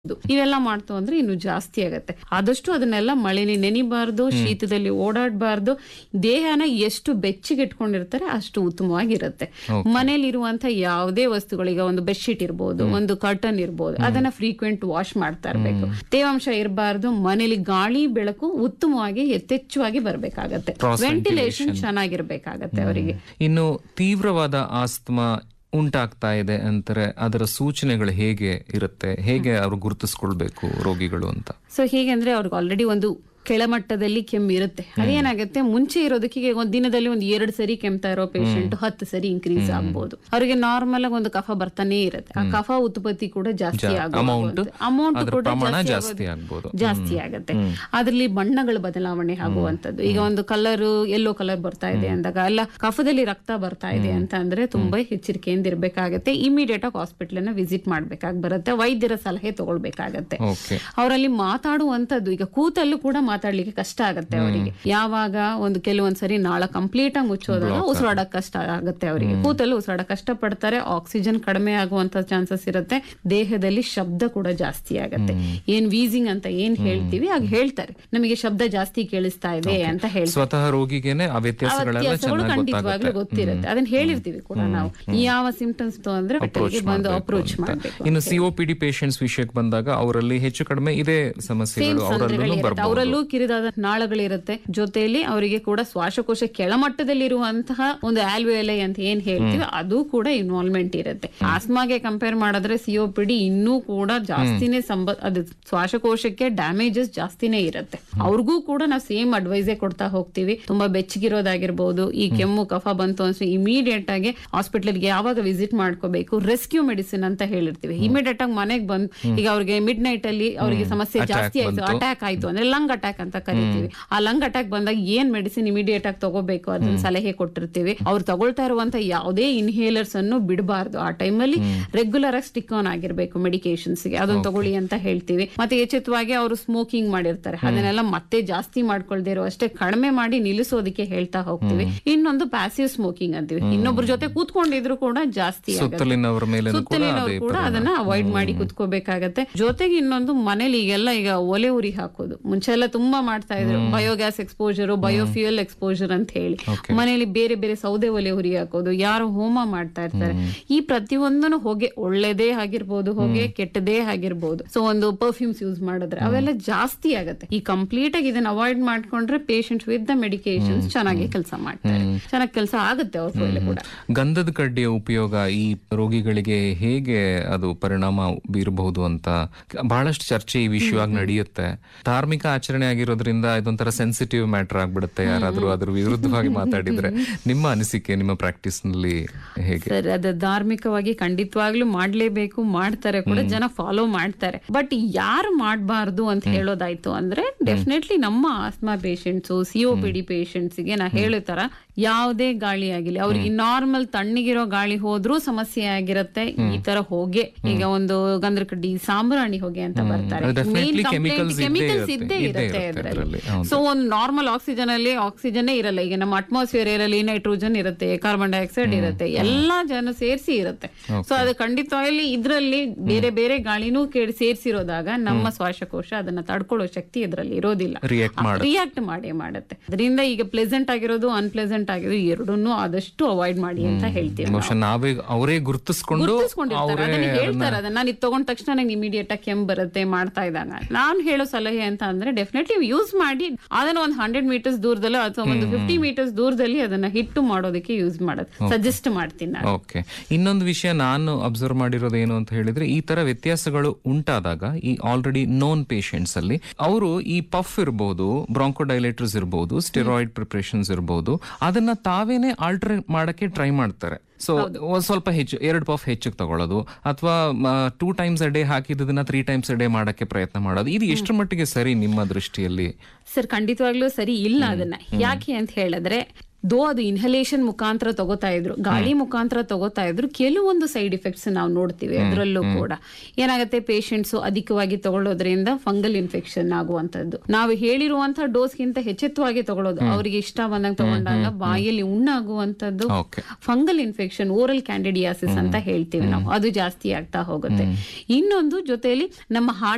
ಇವೆಲ್ಲ ಮಾಡ್ತು ಅಂದ್ರೆ ಇನ್ನು ಜಾಸ್ತಿ ಆಗತ್ತೆ ಆದಷ್ಟು ಅದನ್ನೆಲ್ಲ ಮಳೆನಿ ನೆನಿಬಾರ್ದು ಶೀತದಲ್ಲಿ ಓಡಾಡಬಾರ್ದು ದೇಹನ ಎಷ್ಟು ಬೆಚ್ಚಗೆ ಇಟ್ಕೊಂಡಿರ್ತಾರೆ ಅಷ್ಟು ಉತ್ತಮವಾಗಿರುತ್ತೆ ಮನೇಲಿ ಇರುವಂತ ಯಾವುದೇ ವಸ್ತುಗಳೀಗ ಒಂದು ಬೆಡ್ಶೀಟ್ ಇರ್ಬೋದು ಒಂದು ಕರ್ಟನ್ ಇರ್ಬೋದು ಅದನ್ನ ಫ್ರೀಕ್ವೆಂಟ್ ವಾಶ್ ಮಾಡ್ತಾ ಇರ್ಬೇಕು ತೇವಾಂಶ ಇರಬಾರ್ದು ಮನೇಲಿ ಗಾಳಿ ಬೆಳಕು ಉತ್ತಮವಾಗಿ ಯಥೇಚ್ಛವಾಗಿ ಬರ್ಬೇಕಾಗತ್ತೆ Cross ವೆಂಟಿಲೇಷನ್ ಚೆನ್ನಾಗಿರ್ಬೇಕಾಗತ್ತೆ ಅವರಿಗೆ ಇನ್ನು ತೀವ್ರವಾದ ಆಸ್ತಮಾ ಉಂಟಾಗ್ತಾ ಇದೆ ಅಂತಾರೆ ಅದರ ಸೂಚನೆಗಳು ಹೇಗೆ ಇರುತ್ತೆ ಹೇಗೆ ಅವರು ಗುರುತಿಸ್ಕೊಳ್ಬೇಕು ರೋಗಿಗಳು ಅಂತ ಸೊ ಹೇಗೆಂದ್ರೆ ಅವ್ರಿಗೆ ಆಲ್ರೆಡಿ ಒಂದು ಕೆಳಮಟ್ಟದಲ್ಲಿ ಕೆಮ್ಮು ಇರುತ್ತೆ ಅದೇನಾಗುತ್ತೆ ಮುಂಚೆ ಇರೋದಕ್ಕೆ ಈಗ ಒಂದ್ ದಿನದಲ್ಲಿ ಒಂದು ಎರಡು ಸರಿ ಕೆಮ್ತಾ ಇರೋ ಪೇಷಂಟ್ ಹತ್ತು ಸರಿ ಇನ್ಕ್ರೀಸ್ ಆಗ್ಬೋದು ಅವರಿಗೆ ನಾರ್ಮಲ್ ಆಗಿ ಒಂದು ಕಫ ಬರ್ತಾನೆ ಇರುತ್ತೆ ಆ ಕಫ ಉತ್ಪತ್ತಿ ಕೂಡ ಜಾಸ್ತಿ amount, ಆಗುತ್ತೆ ಅಮೌಂಟ್ ಅದ್ರ ಕೂಡ ಪ್ರಮಾಣ ಜಾಸ್ತಿ ಜಾಸ್ತಿ ಆಗೋದು- ಆಗ್ಬೋದು. ಜಾಸ್ತಿ ಆಗುತ್ತೆ ಅದ್ರಲ್ಲಿ ಬಣ್ಣಗಳ ಬದಲಾವಣೆ ಆಗುವಂತದ್ದು ಈಗ ಒಂದು ಕಲರ್ ಎಲ್ಲೋ ಕಲರ್ ಬರ್ತಾ ಇದೆ ಅಂದಾಗ ಅಲ್ಲ ಕಫದಲ್ಲಿ ರಕ್ತ ಬರ್ತಾ ಇದೆ ಅಂತ ಅಂದ್ರೆ ತುಂಬಾ ಎಚ್ಚರಿಕೆಯಿಂದ ಇರ್ಬೇಕಾಗತ್ತೆ ಇಮಿಡಿಯೇಟ್ ಆಗಿ ಹಾಸ್ಪಿಟಲ್ ನ ವಿಸಿಟ್ ಮಾಡ್ಬೇಕಾಗಿ ಬರುತ್ತೆ ವೈದ್ಯರ ಸಲಹೆ ತಗೊಳ್ಬೇಕಾಗತ್ತೆ ಓಕೆ ಅವರಲ್ಲಿ ಮಾತಾಡುವಂತದ್ದು ಈಗ ಕೂತಲ್ಲೂ ಕೂಡ ಮಾತಾಡ್ಲಿಕ್ಕೆ ಕಷ್ಟ ಆಗತ್ತೆ ಅವರಿಗೆ ಯಾವಾಗ ಒಂದು ಕೆಲವೊಂದ್ಸರಿ ನಾಳ ಕಂಪ್ಲೀಟ್ ಆಗಿ ಮುಚ್ಚೋದಾಗ ಉಸಿರಾಡಕ್ ಕಷ್ಟ ಆಗತ್ತೆ ಅವರಿಗೆ ಕೂತಲ್ಲೂ ಉಸಿರಾಡಕ್ ಕಷ್ಟ ಪಡ್ತಾರೆ ಆಕ್ಸಿಜನ್ ಕಡಿಮೆ ಆಗುವಂತ ಚಾನ್ಸಸ್ ಇರುತ್ತೆ ದೇಹದಲ್ಲಿ ಶಬ್ದ ಕೂಡ ಜಾಸ್ತಿ ಆಗತ್ತೆ ಏನ್ ವೀಸಿಂಗ್ ಅಂತ ಏನ್ ಹೇಳ್ತೀವಿ ಆಗ ಹೇಳ್ತಾರೆ ನಮಗೆ ಶಬ್ದ ಜಾಸ್ತಿ ಕೇಳಿಸ್ತಾ ಇದೆ ಅಂತ ಹೇಳ್ತಾರೆ ಸ್ವತಃ ರೋಗಿಗೆನೆ ಆ ವ್ಯತ್ಯಾಸಗಳೆಲ್ಲ ವ್ಯತ್ಯಾಸಗಳು ಚೆನ್ನಾಗಿ ಖಂಡಿತವಾಗ್ಲೂ ಗೊತ್ತಾಗುತ್ತೆ ಗೊತ್ತಿರುತ್ತೆ ಅದನ್ನ ಹೇಳಿರ್ತೀವಿ ಕೂಡ ನಾವು ಯಾವ ಸಿಂಪ್ಟಮ್ಸ್ ಅಂದ್ರೆ hospital ಗೆ ಬಂದು ಅಪ್ರೋಚ್ ಮಾಡ್ಬೇಕು ಇನ್ನು ಸಿಒಪಿಡಿ ಪೇಷಂಟ್ಸ್ ವಿಷಯಕ್ಕೆ ಬಂದಾಗ ಅವರಲ್ಲಿ ಹೆಚ್ಚು ಕಡಿಮೆ ಇದೇ ಸಮಸ್ಯೆಗಳು ಅವರಲ್ಲೂ ಬರ್ಬೋದು ಅವರಲ್ಲೂ ಕಿರಿದಾದ ನಾಳಗಳಿರುತ್ತೆ ಜೊತೆಯಲ್ಲಿ ಅವರಿಗೆ ಕೂಡ ಶ್ವಾಸಕೋಶ ಕೆಳಮಟ್ಟದಲ್ಲಿರುವಂತಹ ಒಂದು ಆಲ್ವೇಲೈ ಅಂತ ಏನ್ ಹೇಳ್ತೀವಿ ಅದು ಕೂಡ ಇನ್ವಾಲ್ವ್ಮೆಂಟ್ ಇರುತ್ತೆ ಆಸ್ಮಾಗೆ ಕಂಪೇರ್ ಮಾಡಿದ್ರೆ ಸಿಒಪಿಡಿ ಇನ್ನೂ ಕೂಡ ಜಾಸ್ತಿನೇ ಸಂಬ ಅದು ಶ್ವಾಸಕೋಶಕ್ಕೆ ಡ್ಯಾಮೇಜಸ್ ಜಾಸ್ತಿನೇ ಇರುತ್ತೆ ಅವ್ರಿಗೂ ಕೂಡ ನಾವು ಸೇಮ್ ಅಡ್ವೈಸೇ ಕೊಡ್ತಾ ಹೋಗ್ತೀವಿ ತುಂಬಾ ಬೆಚ್ಚಗಿರೋದಾಗಿರ್ಬೋದು ಈ ಕೆಮ್ಮು ಕಫ ಬಂತು ಅನ್ಸು ಇಮಿಡಿಯೇಟ್ ಆಗಿ ಹಾಸ್ಪಿಟಲ್ಗೆ ಯಾವಾಗ ವಿಸಿಟ್ ಮಾಡ್ಕೋಬೇಕು ರೆಸ್ಕ್ಯೂ ಮೆಡಿಸಿನ್ ಅಂತ ಹೇಳಿರ್ತೀವಿ ಇಮಿಡಿಯೇಟ್ ಆಗಿ ಮನೆಗೆ ಬಂದು ಈಗ ಅವ್ರಿಗೆ ಮಿಡ್ ನೈಟ್ ಅಲ್ಲಿ ಅವರಿಗೆ ಸಮಸ್ಯೆ ಜಾಸ್ತಿ ಆಯ್ತು ಅಟ್ಯಾಕ್ ಆಯ್ತು ಅಂದ್ರೆ ಲಂಗ್ ಅಟ್ಯಾಕ್ ಅಂತ ಕರಿತೀವಿ ಆ ಲಂಗ್ ಅಟ್ಯಾಕ್ ಬಂದಾಗ ಏನ್ ಮೆಡಿಸಿನ್ ಇಮಿಡಿಯೇಟ್ ಆಗಿ ತಗೋಬೇಕು ಅದನ್ನ ಸಲಹೆ ಕೊಟ್ಟಿರ್ತೀವಿ ಅವ್ರು ತಗೊಳ್ತಾ ಇರುವಂತ ಯಾವುದೇ ಇನ್ಹೇಲರ್ಸ್ ಅನ್ನು ಬಿಡಬಾರ್ದು ಆ ಟೈಮಲ್ಲಿ ರೆಗ್ಯುಲರ್ ಆಗಿ ಸ್ಟಿಕ್ ಆನ್ ಆಗಿರ್ಬೇಕು ಮೆಡಿಕೇಶನ್ಸ್ ಗೆ ಅದನ್ನ ತಗೊಳ್ಳಿ ಅಂತ ಹೇಳ್ತೀವಿ ಮತ್ತೆ ಎಚ್ಚೆತ್ತವಾಗಿ ಅವರು ಸ್ಮೋಕಿಂಗ್ ಮಾಡಿರ್ತಾರೆ ಅದನ್ನೆಲ್ಲ ಮತ್ತೆ ಜಾಸ್ತಿ ಮಾಡ್ಕೊಳ್ದೇ ಇರೋ ಅಷ್ಟೇ ಕಡಿಮೆ ಮಾಡಿ ನಿಲ್ಲಿಸೋದಕ್ಕೆ ಹೇಳ್ತಾ ಹೋಗ್ತೀವಿ ಇನ್ನೊಂದು ಪ್ಯಾಸಿವ್ ಸ್ಮೋಕಿಂಗ್ ಅಂತೀವಿ ಇನ್ನೊಬ್ರ ಜೊತೆ ಕೂತ್ಕೊಂಡಿದ್ರು ಕೂಡ ಜಾಸ್ತಿ ಆಗುತ್ತೆ ಸುತ್ತಲಿನವರ ಮೇಲೆ ಕೂಡ ಸುತ್ತಲಿನವರು ಅದೇ ಕೂಡ ಅದನ್ನ ಅವಾಯ್ಡ್ ಮಾಡಿ ಕುತ್ಕೋಬೇಕಾಗತ್ತೆ ಜೊತೆಗೆ ಇನ್ನೊಂದು ಮನೇಲಿ ಈಗೆಲ್ಲ ಈಗ ಒಲೆ ಉರಿ ಹಾಕೋದು ಮುಂಚೆ ಎಲ್ಲ ತುಂಬಾ ಮಾಡ್ತಾ ಇದ್ರು ಬಯೋಗ್ಯಾಸ್ ಎಕ್ಸ್ಪೋಜರ್ ಬಯೋಫ್ಯೂಯಲ್ ಎಕ್ಸ್ಪೋಜರ್ ಅಂತ ಹೇಳಿ ಮನೆಯಲ್ಲಿ ಬೇರೆ ಬೇರೆ ಸೌದೆ ಒಲೆ ಉರಿ ಹಾಕೋದು ಯಾರು ಹೋಮ ಮಾಡ್ತಾ ಇರ್ತಾರೆ ಈ ಪ್ರತಿಯೊಂದನು ಹೊಗೆ ಒಳ್ಳೇದೇ ಆಗಿರ್ಬೋದು ಹೊಗೆ ಕೆಟ್ಟದೇ ಆಗಿರ್ಬೋದು ಸೊ ಒಂದು ಪರ್ಫ್ಯೂಮ್ಸ್ ಯೂಸ್ ಮಾಡಿದ್ರೆ ಅವೆಲ್ಲ ಜಾಸ್ತಿ ಆಗತ್ತೆ ಈ ಕಂಪ್ಲೀಟ್ ಆಗಿ ಇದನ್ನ ಅವಾಯ್ಡ್ ಮಾಡ್ಕೊಂಡ್ರೆ ಪೇಷಂಟ್ ವಿತ್ ದ ಮೆಡಿಕೇಶನ್ಸ್ ಚೆನ್ನಾಗಿ ಕೆಲಸ ಮಾಡ್ತಾರೆ ಚೆನ್ನಾಗಿ ಕೆಲಸ ಆಗುತ್ತೆ ಅವ್ರ ಮೇಲೆ ಕೂಡ ಗಂಧದ ಕಡ್ಡಿಯ ಉಪಯೋಗ ಈ ರೋಗಿಗಳಿಗೆ ಹೇಗೆ ಅದು ಪರಿಣಾಮ ಬೀರಬಹುದು ಅಂತ ಬಹಳಷ್ಟು ಚರ್ಚೆ ಈ ವಿಷಯವಾಗಿ ನಡೆಯುತ್ತೆ ಧಾರ್ಮಿಕ ಆಚರಣೆ ಆಗಿರೋದ್ರಿಂದ ಇದೊಂಥರ ಸೆನ್ಸಿಟಿವ್ ಮ್ಯಾಟರ್ ಆಗ್ಬಿಡುತ್ತೆ ಯಾರಾದ್ರೂ ಅದ್ರ ವಿರುದ್ಧವಾಗಿ ಮಾತಾಡಿದ್ರೆ ನಿಮ್ಮ ಅನಿಸಿಕೆ ನಿಮ್ಮ ಪ್ರಾಕ್ಟೀಸ್ ನಲ್ಲಿ ಹೇಗೆ ಸರ್ ಅದು ಧಾರ್ಮಿಕವಾಗಿ ಖಂಡಿತವಾಗ್ಲೂ ಮಾಡ್ಲೇಬೇಕು ಮಾಡ್ತಾರೆ ಕೂಡ ಜನ ಫಾಲೋ ಮಾಡ್ತಾರೆ ಬಟ್ ಯಾರು ಮಾಡಬಾರ್ದು ಅಂತ ಹೇಳೋದಾಯ್ತು ಅಂದ್ರೆ ಡೆಫಿನೆಟ್ಲಿ ನಮ್ಮ ಆಸ್ಮಾ ಪೇಷಂಟ್ಸ್ ಸಿಒಪಿಡಿ ಗೆ ನಾ ಹೇಳೋ ತರ ಯಾವುದೇ ಗಾಳಿ ಆಗಿಲ್ಲ ಅವ್ರಿಗೆ ನಾರ್ಮಲ್ ತಣ್ಣಗಿರೋ ಗಾಳಿ ಹೋದ್ರೂ ಸಮಸ್ಯೆ ಆಗಿರುತ್ತೆ ಈ ತರ ಹೊಗೆ ಈಗ ಒಂದು ಗಂಧದ ಕಡ್ಡಿ ಸಾಂಬ್ರಾಣಿ ಹೊಗೆ ಅಂತ ಬರ್ತಾರೆ ಅದು definitely chemicals ಇದ್ದೇ ಕೆಮಿಕಲ್ಸ್ ಇರುತ್ತೆ, ಇದ್ದೇ ಇದ್ದೇ ಇರುತ್ತೆ ಇರುತ್ತೆ ಅದರಲ್ಲಿ ಅದ್ರಲ್ಲಿ, ಹೌದು. ಸೊ ಒಂದು ನಾರ್ಮಲ್ ಆಕ್ಸಿಜನ್ ಅಲ್ಲಿ ಆಕ್ಸಿಜನ್ ಇರಲ್ಲ ಈಗ ನಮ್ಮ ಅಟ್ಮಾಸ್ಫಿಯರ್ ಇರಲಿ ನೈಟ್ರೋಜನ್ ಇರುತ್ತೆ ಕಾರ್ಬನ್ ಡೈಆಕ್ಸೈಡ್ ಇರುತ್ತೆ ಎಲ್ಲಾ ಜನ ಸೇರಿಸಿ ಇರುತ್ತೆ ಸೊ ಅದು ಖಂಡಿತವಾಗ್ಲಿ ಇದ್ರಲ್ಲಿ ಬೇರೆ ಬೇರೆ ಗಾಳಿನೂ ಕೇಳಿ ಸೇರಿಸಿರೋದಾಗ ನಮ್ಮ ಶ್ವಾಸಕೋಶ ಅದನ್ನ ತಡ್ಕೊಳ್ಳೋ ಶಕ್ತಿ ಇದರಲ್ಲಿ ಇರೋದಿಲ್ಲ ರಿಯಾಕ್ಟ್ ಮಾಡ ರಿಯಾಕ್ಟ್ ಮಾಡೇ ಮಾಡುತ್ತೆ ಅದರಿಂದ ಈಗ ಪ್ಲೆಸೆಂಟ್ ಆಗಿರೋದು ಅನ್ಪ್ಲೆಸೆಂಟ್ ಆಗಿರೋದು ಎರಡನ್ನೂ ಆದಷ್ಟು ಅವಾಯ್ಡ್ ಮಾಡಿ ಅಂತ ಹೇಳ್ತೀವಿ ನಾವು. ಬಹುಶಃ ನಾವೇ ಅವರೇ ಗುರುತಿಸ್ಕೊಂಡು ಗುರ್ತಿಸ್ಕೊಂಡಿರ್ತಾರೆ ಅವರೇ ಅದನ್ನ ಹೇಳ್ತಾರೆ ಅದನ್ನ ನಾನು ಇದು ತಗೊಂಡ ತಕ್ಷಣ ನಂಗೆ ಇಮಿಡಿಯೇಟ್ ಆಗಿ ಕೆಮ್ಮು ಬರುತ್ತೆ ಮಾಡ್ತಾ ಇದ್ದಾಗ ನಾನು ಹೇಳೋ ಸಲಹೆ ಅಂತ ಅಂದ್ರೆ ಡೆಫಿನೆಟ್ಲಿ ಯೂಸ್ ಮಾಡಿ ಅದನ್ನ ಒಂದು ಹಂಡ್ರೆಡ್ ಮೀಟರ್ಸ್ ದೂರದಲ್ಲಿ ಅಥವಾ ಒಂದು ಫಿಫ್ಟಿ ಮೀಟರ್ಸ್ ದೂರದಲ್ಲಿ ಅದನ್ನ ಹಿಟ್ಟು ಮಾಡೋದಕ್ಕೆ ಯೂಸ್ ಮಾಡೋದು ಸಜೆಸ್ಟ್ ಮಾಡ್ತೀನಿ ನಾನು ಓಕೆ ಇನ್ನೊಂದು ವಿಷಯ ನಾನು ಅಬ್ಸರ್ವ್ ಮಾಡಿರೋದು ಏನು ಅಂತ ಹೇಳಿದ್ರೆ ಈ ತರ ವ್ಯತ್ಯಾಸಗಳು ಉಂಟಾದಾಗ ಈ ಆಲ್ರೆಡಿ ನೋನ್ ಪೇಷಂಟ್ಸ್ ಅಲ್ಲಿ ಅವರು ಈ ಪಫ್ ಇರಬಹುದು ಬ್ರಾಂಕೋಡೈಲೇಟರ್ಸ್ ಇರಬಹುದು ಸ್ಟೆರಾಯ್ಡ್ ಪ್ರಿಪ್ರೇಷನ್ಸ್ ಇರಬಹುದು ಅದನ್ನ ತಾವೇನೆ ಆಲ್ಟರ್ ಮಾಡಕ್ಕೆ ಟ್ರೈ ಮಾಡ್ತಾರೆ ಸೊ ಒಂದ್ ಸ್ವಲ್ಪ ಹೆಚ್ಚು ಎರಡು ಪಫ್ ಹೆಚ್ಚಿಗೆ ತಗೊಳ್ಳೋದು ಅಥವಾ ಟೂ ಟೈಮ್ಸ್ ಅ ಡೇ ಹಾಕಿದ್ದನ್ನ ತ್ರೀ ಟೈಮ್ಸ್ ಅ ಡೇ ಮಾಡಕ್ಕೆ ಪ್ರಯತ್ನ ಮಾಡೋದು ಇದು ಎಷ್ಟು ಮಟ್ಟಿಗೆ ಸರಿ ನಿಮ್ಮ ದೃಷ್ಟಿಯಲ್ಲಿ ಸರ್ ಖಂಡಿತವಾಗ್ಲೂ ಸರಿ ಇಲ್ಲ ಅದನ್ನ ಯಾಕೆ ಅಂತ ಹೇಳಿದ್ರೆ ದೋ ಅದು ಇನ್ಹಲೇಷನ್ ಮುಖಾಂತರ ತಗೋತಾ ಇದ್ರು ಗಾಳಿ ಮುಖಾಂತರ ತಗೋತಾ ಇದ್ರು ಕೆಲವೊಂದು ಸೈಡ್ ಎಫೆಕ್ಟ್ಸ್ ನಾವು ನೋಡ್ತೀವಿ ಅದರಲ್ಲೂ ಕೂಡ ಏನಾಗುತ್ತೆ ಪೇಷಂಟ್ಸ್ ಅಧಿಕವಾಗಿ ತಗೊಳ್ಳೋದ್ರಿಂದ ಫಂಗಲ್ ಇನ್ಫೆಕ್ಷನ್ ಆಗುವಂತದ್ದು ನಾವು ಹೇಳಿರುವಂತಹ ಡೋಸ್ಗಿಂತ ಹೆಚ್ಚೆತ್ತವಾಗಿ ತಗೊಳ್ಳೋದು ಅವರಿಗೆ ಇಷ್ಟ ಬಂದಂಗೆ ತಗೊಂಡಾಗ ಬಾಯಲ್ಲಿ ಉಣ್ಣಾಗುವಂತದ್ದು okay fungal infection oral candidiasis ಅಂತ ಹೇಳ್ತೀವಿ ನಾವು ಅದು ಜಾಸ್ತಿ ಆಗ್ತಾ ಹೋಗುತ್ತೆ ಇನ್ನೊಂದು ಜೊತೆಯಲ್ಲಿ ನಮ್ಮ ಹಾರ್ಟ್